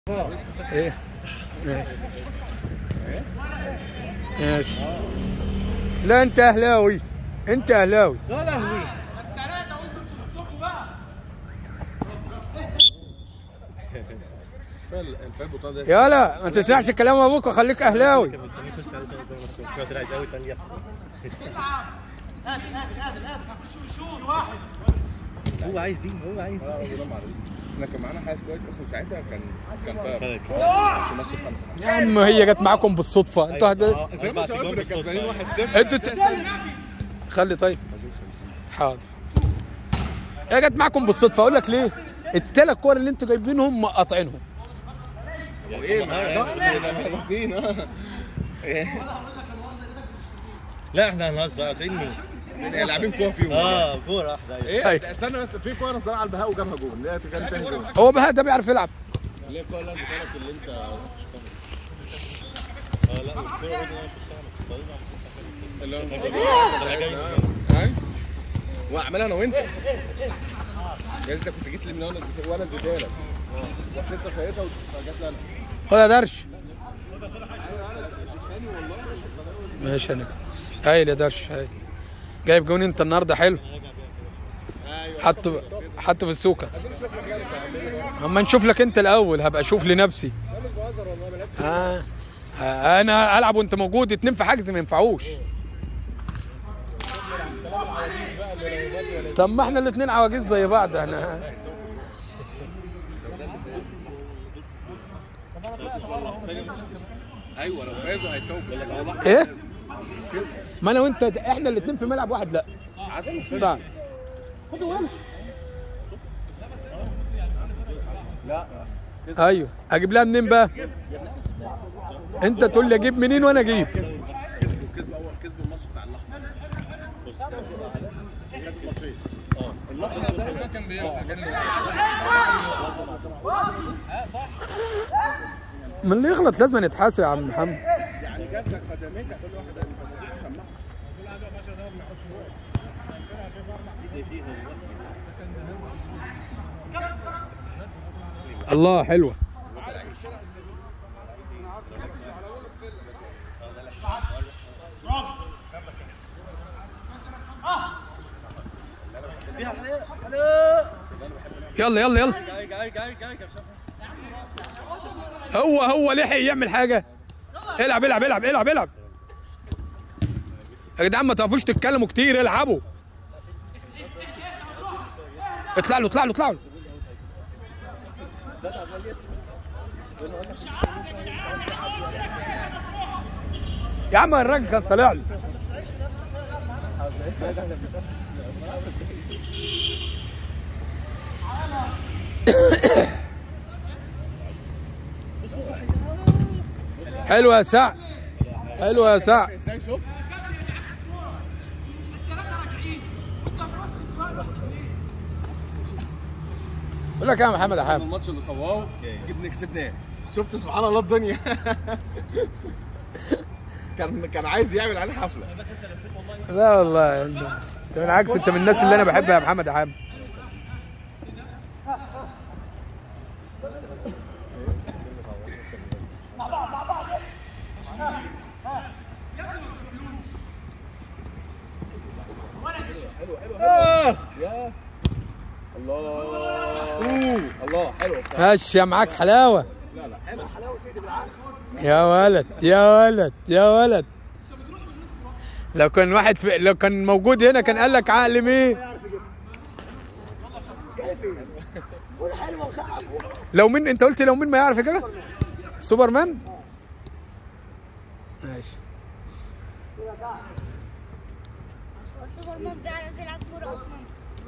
ايه ايه ماشي لا انت اهلاوي انت اهلاوي لا لهوي الفال البطاقه ده يلا ما تسمعش كلام ابوك وخليك اهلاوي كان مستني يخش على سنة كده طلعت قوي تاني يخسر هو عايز دي هو عايز لا رمضان معروف احنا كان معانا حارس كويس اصلا ساعتها كان كان فاهم فرق. في ماتش الخمسه يا عم هي جت معاكم بالصدفه انتوا هت... اه زي ما شباب كنا كسبانين 1-0 انتوا ت... خلي طيب حاضر هي جت معاكم بالصدفه اقول لك ليه الثلاث كور اللي انتوا جايبينهم مقاطعينهم وايه ما عارفين اه لا احنا هنهزر قاطعين مين؟ لاعبين كوره فيهم اه كورة واحدة أيوة. ايه أيوة. ده استنى بس في كوره نزلها على البهاء وجابها جول اللي هي كانت تاني جول هو بهاء ده بيعرف يلعب اللي هي الكوره اللي أنا قلت لك اللي انت اه لا والكورة برضه انا شفتها انا كنت صايمة اللي هو هاي واعملها انا وانت يعني انت كنت جيت لي من وانا وانا اديتها لك رحت انت شايطها وجت لي انا خد يا درش ماشي انا هايل يا درش هايل جايب جون انت النهارده حلو ايوه حطه حطه في السوكه اما نشوف لك انت الاول هبقى اشوف لنفسي انا مش بهزر والله ما لعبتش آه. آه. انا العب وانت موجود اتنين في حجز ما ينفعوش طب ما احنا الاتنين عواجيز زي بعض احنا ايوه لو فازوا هيتساووا في الأربعة. ايه ما انا وانت د- احنا الاتنين في ملعب واحد لا صعب لا ايوه اجيب لها منين بقى انت تقول لي اجيب منين وانا اجيب كسبوا كسبوا اول كسبوا الماتش بتاع الاحمر كسبوا ماتشين اه كان بينفع كان من اللي يغلط لازم يتحاسب يا عم محمد يعني جات لك خدمتها كل واحد شمعها الله حلوه يلا يلا يلا جاي جاي جاي جاي جاي هو هو لحق يعمل حاجه العب العب العب العب العب يا جدعان ما تقفوش تتكلموا كتير العبوا اطلع له اطلع له اطلع له يا عم الراجل كان طالع له حلوه يا سعد حلوه يا سعد ازاي شفت بقول لك إيه يا محمد يا حامد الماتش اللي صواه جبنا كسبناه شفت سبحان الله الدنيا كان كان عايز يعمل عليه حفله لا والله انت انت بالعكس انت من الناس اللي انا بحبها يا محمد يا حامد يا الله اوه الله حلو ماشي معاك حلاوه لا لا حلو يا ولد يا ولد يا ولد لو كان واحد في لو كان موجود هنا كان قال لك عقل مين لو مين انت قلت لو مين ما يعرف كده سوبرمان ماشي هو سوبرمان بيعرف يلعب كورة أصلا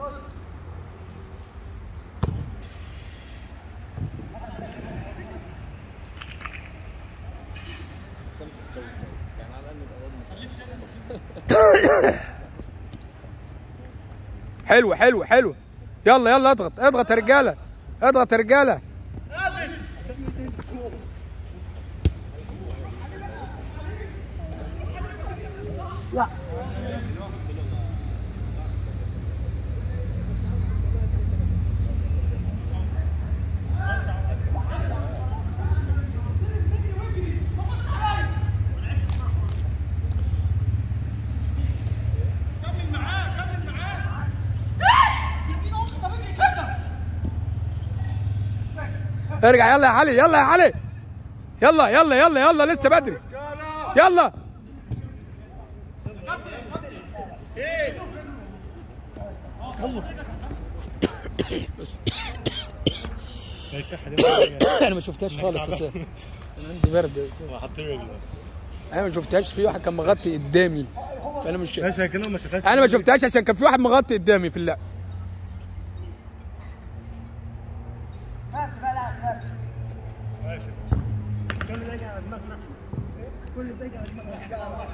حلو حلو حلو يلا يلا اضغط اضغط يا رجاله اضغط يا رجاله ارجع يلا يا علي يلا يا علي يلا يلا يلا يلا لسه بدري يلا الكحه دي انا ما شفتهاش خالص أساساً. انا عندي برد حاطين رجله انا ما شفتهاش في واحد كان مغطي قدامي فانا مش ماشي هيكلمه ما شافهاش انا ما شفتهاش عشان كان في واحد مغطي قدامي في اللعب ماشي كل ده يجي على دماغنا كل ده يجي على دماغنا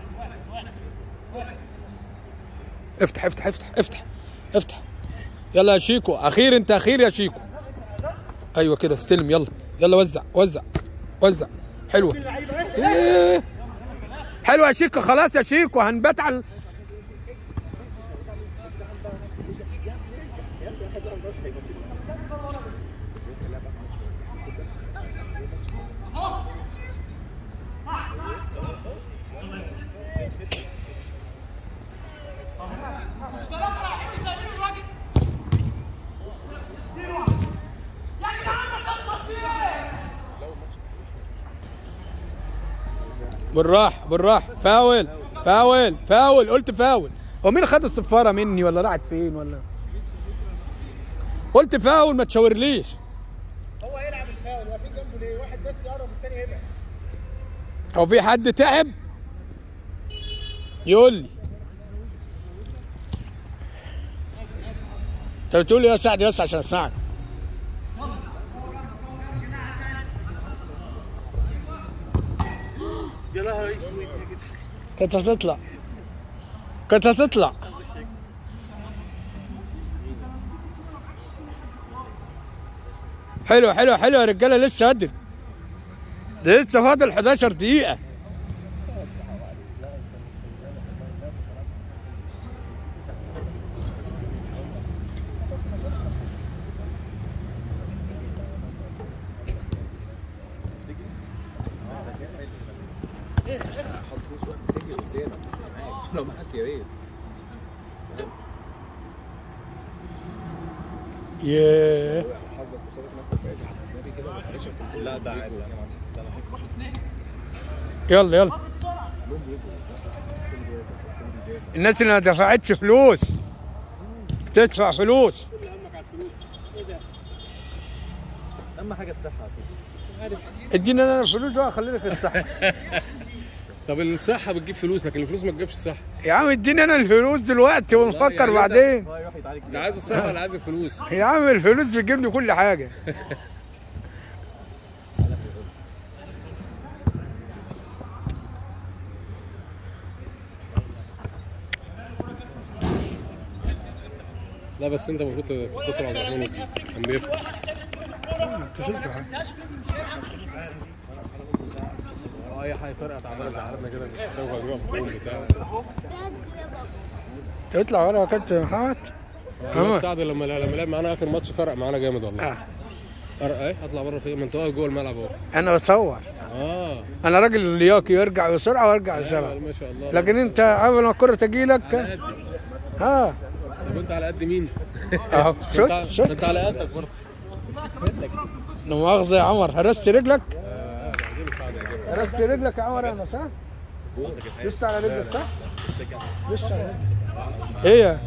افتح افتح افتح افتح افتح يلا يا شيكو اخير انت اخير يا شيكو ايوه كده استلم يلا يلا وزع وزع وزع حلوه إيه. حلوه يا شيكو خلاص يا شيكو هنبات على بالراحه بالراحه فاول فاول فاول قلت فاول هو مين خد الصفاره مني ولا راحت فين ولا قلت فاول ما تشاورليش هو هيلعب الفاول واقفين جنبه ليه؟ واحد بس يقرب والتاني يبعد هو في حد تعب يقول لي انت بتقول لي يا سعد بس عشان اسمعك يا لهوي اسود يا جدع كانت هتطلع كانت هتطلع حلو حلو حلو يا رجاله لسه قدر ده لسه فاضل 11 دقيقة حظك اسود تيجي قدامك مش معاك لو معاك يا ريت ياه حظك قصادك مثلا في عز النبي كده ما تعرفش في الجول لا ده عادي انا ده انا يلا يلا الناس اللي ما دفعتش فلوس تدفع فلوس همك على الفلوس ايه ده؟ اهم حاجه الصحه اديني انا الفلوس بقى خليني في الصحة طب الصحة بتجيب فلوس لكن الفلوس ما تجيبش صحة يا عم اديني انا الفلوس دلوقتي ونفكر يعني أنت- بعدين هو يروح يتعالج ده عايز الصحة ولا عايز الفلوس؟ يا عم الفلوس بتجيب لي كل حاجة لا بس انت المفروض تتصل على الرحمن وتجيب كان بيفرق اه اي حاجة فرقت عمالة زعلتنا كده بتدوخ جوه في الجول بتاع اطلع ورا يا كابتن محمد محمد سعد لما لما لعب معانا اخر ماتش فرق معانا جامد والله آه. فرق ايه اطلع بره فين ما انت واقف جوه الملعب اهو انا بصور اه انا راجل لياقي يرجع بسرعه وارجع بسرعه ما شاء الله لكن انت اول ما الكره تجي لك على قد ها طب انت على قد مين؟ اهو شوت انت شوت انت على قدك برضه لا مؤاخذه يا عمر هرست رجلك دي مش عادي يا هرست رجلك يا عمر انا صح؟ لسه على رجلك صح؟ لسه على رجلك ايه يا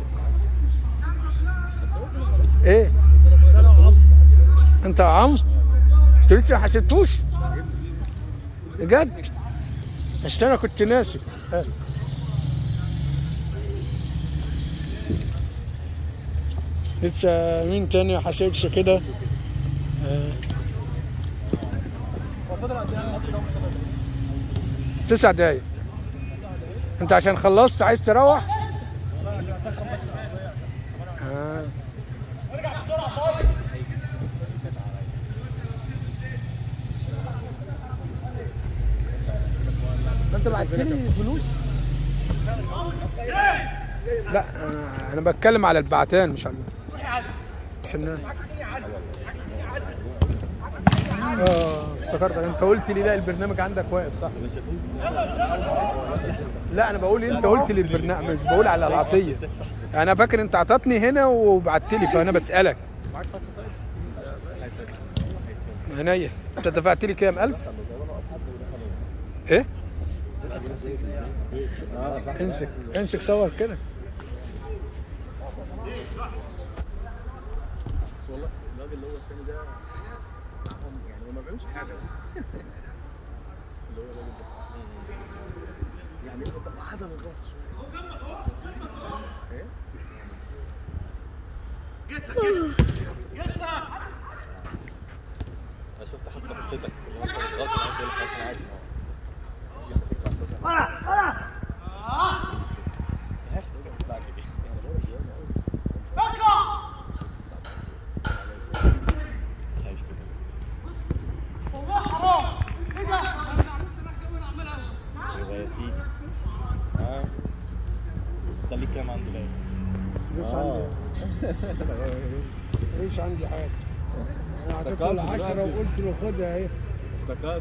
ايه انت يا عم انت لسه ما حسبتوش بجد بس انا كنت ناسي اه. لسه مين تاني ما حسبش كده اه. تسع دقايق انت عشان خلصت عايز تروح آه. انت بعت لي فلوس لا انا انا بتكلم على البعتان مش على عشان اه افتكرت انت قلت لي لا البرنامج عندك واقف صح لا انا بقول انت قلت لي البرنامج مش بقول على العطيه انا فاكر انت عطتني هنا وبعت لي فانا بسالك عينيا انت دفعت لي كام 1000 ايه امسك امسك صور كده بس والله الراجل اللي هو الثاني ده هم- يعني هو ما بيعملش حاجه بس اللي هو الراجل ده يعني هو عدم الباص شويه ايه انا شفت حتى قصتك اللي هو انت بتغصب عايز تقول خلاص انا عادي يا اخي بعد كده خايشت يبقى يا سيدي اه ده ليك كام عنده باين اه مفيش عندي حاجه انا اعطيته اعطيته العشرة العشرة وقلت وقلت له خدها اهي افتكرت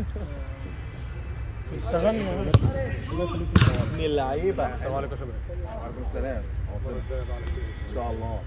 اشتغلنا ابن اللعيبه السلام عليكم يا شباب وعليكم السلام ان شاء الله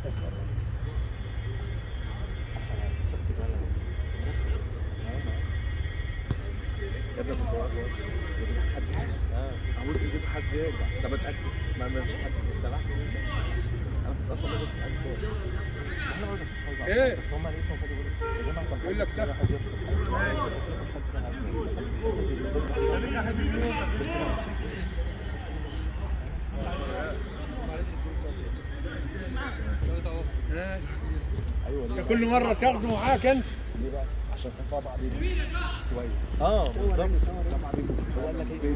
يا ابني كنت واقف واقف. حد ابص يجيب حد يرجع طب اتاكد ما ما فيش حد تبعك انا كنت اصلا كنت قاعد فوق احنا برضه مش عايز أعرف. إيه؟ بس هم لقيتهم فاضي يقولوا يا جماعه طب يقول لك حد- سخن. حد يدخل. آه، بس في حد كان عامل- بس مش عارف. بس أنا مش- ايوه انت ليه؟ كل مره تاخده معاك انت ليه بقى؟ عشان كان فيها بعض شويه اه بالظبط هو قال لك ايه؟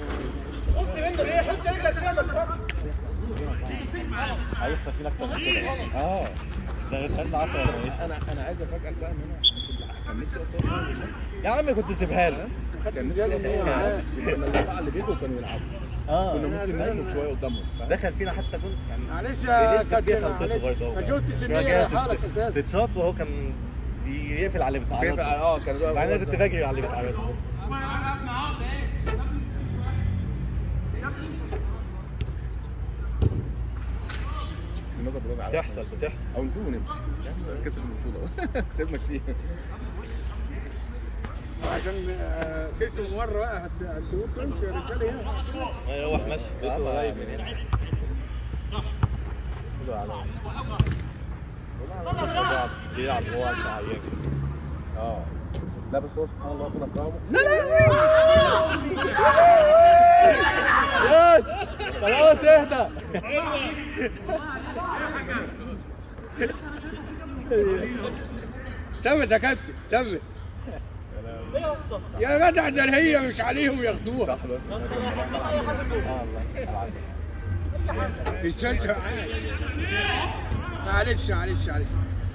هيحصل فينا اكتر من كده اه ده خدنا 10 ولا ايش انا انا عايز افاجئك بقى ان انا كان نفسي اقف تاني. يا عم كنت سيبها لي كان نفسي اقف تاني معاه. كنا الاربعه اللي بيجوا كانوا يلعبوا كنا اه ممكن نسكت شويه قدامهم فاهم؟ دخل فينا حتى كنت يعني معلش بنسبة يا كبيرة كابتن خلطته معلش برضه هو. ما شفتش ان راجع هي تت- حركه اساسا تتشاط وهو كان بيقفل على اللي بيقفل بيتعرض على- اه كان له. مع ان انا كنت بجري على اللي بيتعرض له. النقط برافو عليك. بتحصل بتحصل او نسيبه ونمشي كسب البطوله كسبنا كتير عشان آه، كسبوا مره بقى هت- هتسيبوك تمشوا يا رجاله هنا يروح ماشي بيته آه، قريب من يعني. هنا خدوا على والله بيلعب هو عشان عيان اه لا بس هو سبحان الله ربنا كرمه خلاص خلاص اهدى ثبت يا كابتن ثبت يا جدع ده هي مش عليهم ياخدوها صح الوقت اه والله الشاشه معلش معلش معلش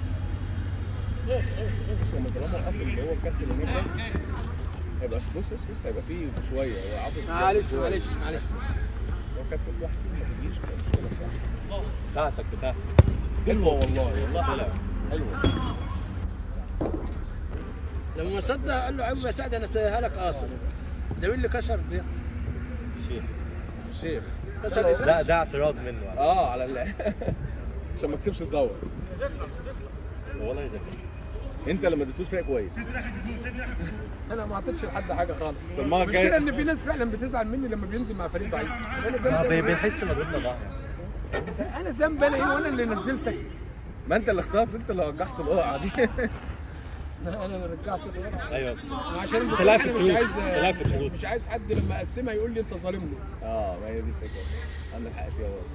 بص هم طالما القفل اللي هو الكابتن اللي هناك ده هيبقى في- بص بص بص هيبقى فيه شويه هو عاطف معلش شوية. معلش معلش هو كابتن في واحد فيهم ما بيجيش مش مشكله بصراحه بتاعتك بتاعتك حلوه والله والله طلع. حلوه لما صدق قال له عيب يا سعد انا سايبها لك قاصر ده مين اللي كسر ده؟ شيخ الشيخ كسر ده ازاز ده اعتراض منه يعني. اه على ال عشان ما تسيبش تدور والله زي انت لما اديتوش فيها كويس انا ما اعطيتش لحد حاجه خالص المرة المشكله الجاية- ان في ناس فعلا بتزعل مني لما بينزل مع فريق ضعيف انا ما بي- ذنبي بنحس مجهودنا ضاع انا ذنبي انا ايه وانا اللي نزلتك ما انت اللي اخترت انت اللي وجعت الوقعه دي انا اللي رجعت الورقه ايوه عشان انت لاعب في أنا مش الكروت. عايز انت لاعب في الكروت. مش عايز حد لما اقسمها يقول لي انت ظالمني اه ما هي دي الفكره عندك حق فيها برضه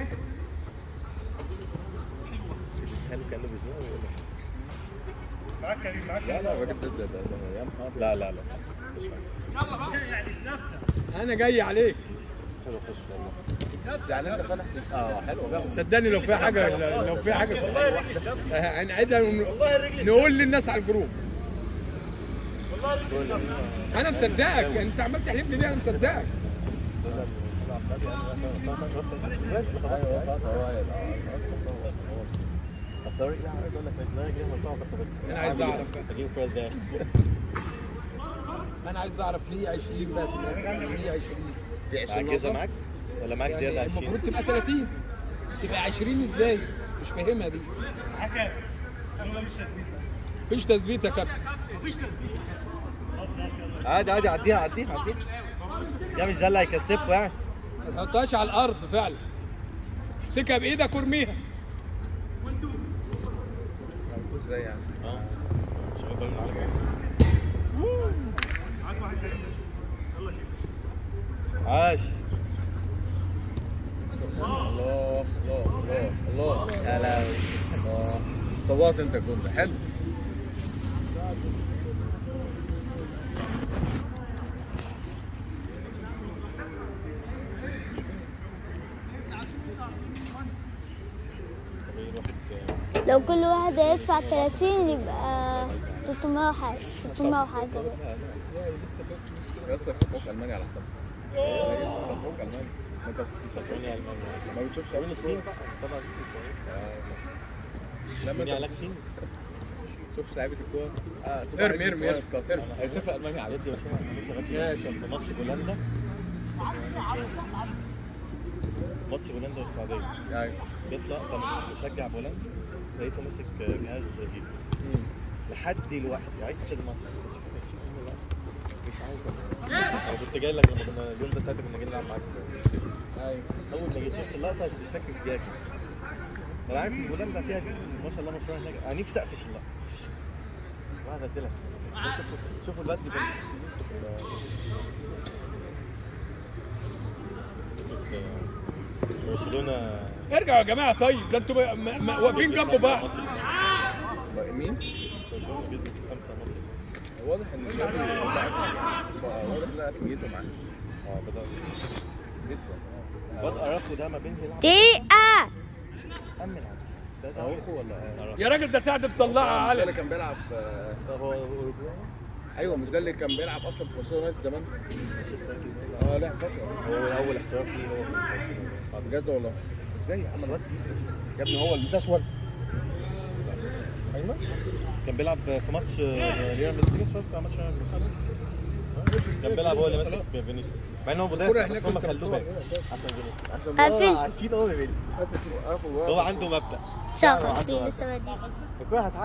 كانوا كانوا بيزنقوا ويقول لك معاك كريم معاك لا لا الراجل ده ده ده ده يا نهار أبيض. لا لا لا مش فاهم. يعني الثابته انا جاي عليك حلو خش والله يعني انت فاتح اه حلو بقى صدقني لو في حاجه لو في حاجه آه، هنعيدها ون- نقول للناس على الجروب انا مصدقك انت عمال تحلفني ليه انا مصدقك ايوه خلاص هو هيبقى اصل لو رجلي عمال يقول لك ماشي لا رجلي مرفوعه بس أنا عايز أعرف بقى. اجيب كويس ازاي انا عايز اعرف ليه 20 بقى في الاخر ليه 20 في 20 عجزه نقطه معاك ولا معاك زياده يعني 20 المفروض تبقى 30 تبقى 20 ازاي مش فاهمها دي حكم دول مش تثبيت مفيش تثبيت يا كابتن عادي عادي عديها عديها عديها يا مش ده اللي هيكسبكوا يعني ما تحطهاش على الارض فعلا امسكها بايدك وارميها ازاي يعني اه شغال بالون على جنب. معاك واحد تاني يلا شيل عاش الله الله الله الله يا لهوي الله صوت انت الجون ده حلو طب ايه الواحد لو كل واحد هيدفع 30 يبقى 300 وحاجة 600 وحاجة لسه فوق فلوس كده يا اسطى صفوك المانيا على حسابك صفوك المانيا ما انت صفوني المانيا ما بتشوفش من الصين بقى طبعا لما الدنيا انت عليك صين شوفش لعيبه الكوره اه سوبر ارمي، عيد ارمي، الصغير ارمي، اتكسر. ارمي. هيسافر المانيا على عدي وسام لغايه كان في ماتش بولندا ماتش بولندا والسعوديه ايوه جت لقطه من بشجع بولندا لقيته ماسك جهاز فيديو لحد دلوقتي عدت الماتش مش عايز انا كنت جاي لك لما كنا اليوم ده ساعتها كنا جايين نلعب معاك ايوه اول ما جيت شفت اللقطه بس مش فاكر الدقيقه كام انا عارف ان بولندا فيها دي ما شاء الله مشهوره هناك انا نفسي اقفش اللقطه واحد انزلها شوفوا شوفوا الوقت اللي كان برشلونه ارجعوا يا جماعه طيب ده انتوا م- م- واقفين جنب بعض مين؟ برشلونه كسبت خمسه ماتش واضح ان شافي لاعب بقى واضح ان كميته معاه اه بدا جدا واد اراخو ده ما بينزل يلعب دقيقة امن على الدفاع. ده ده اروخو ولا أراخو. يا راجل ده سعد طلعها مش ده اللي على كان بيلعب في ده هو اوروجواي ايوه مش ده اللي كان بيلعب اصلا في برشلونه يونايتد زمان مانشستر يونايتد. اه لعب فتره هو اول احتراف ليه هو في بجد والله ازاي يا عم بس واد تقيل فشخ. يا ابني هو اللي مش اشول ايمن كان بيلعب في ماتش ريال مدريد اتفرجت على ماتش ريال مدريد كان بيلعب هو اللي ماسك فينيسيوس مع ان هو الكرة مدافع هناك بس هم كنت خلوه باك بتصور. عشان فينيسيوس عشان عارفين. هو عارفين هو فينيسيوس انت تبقى عارفه هو عنده مبدأ 59 لسه بادئ الكرة هتعدي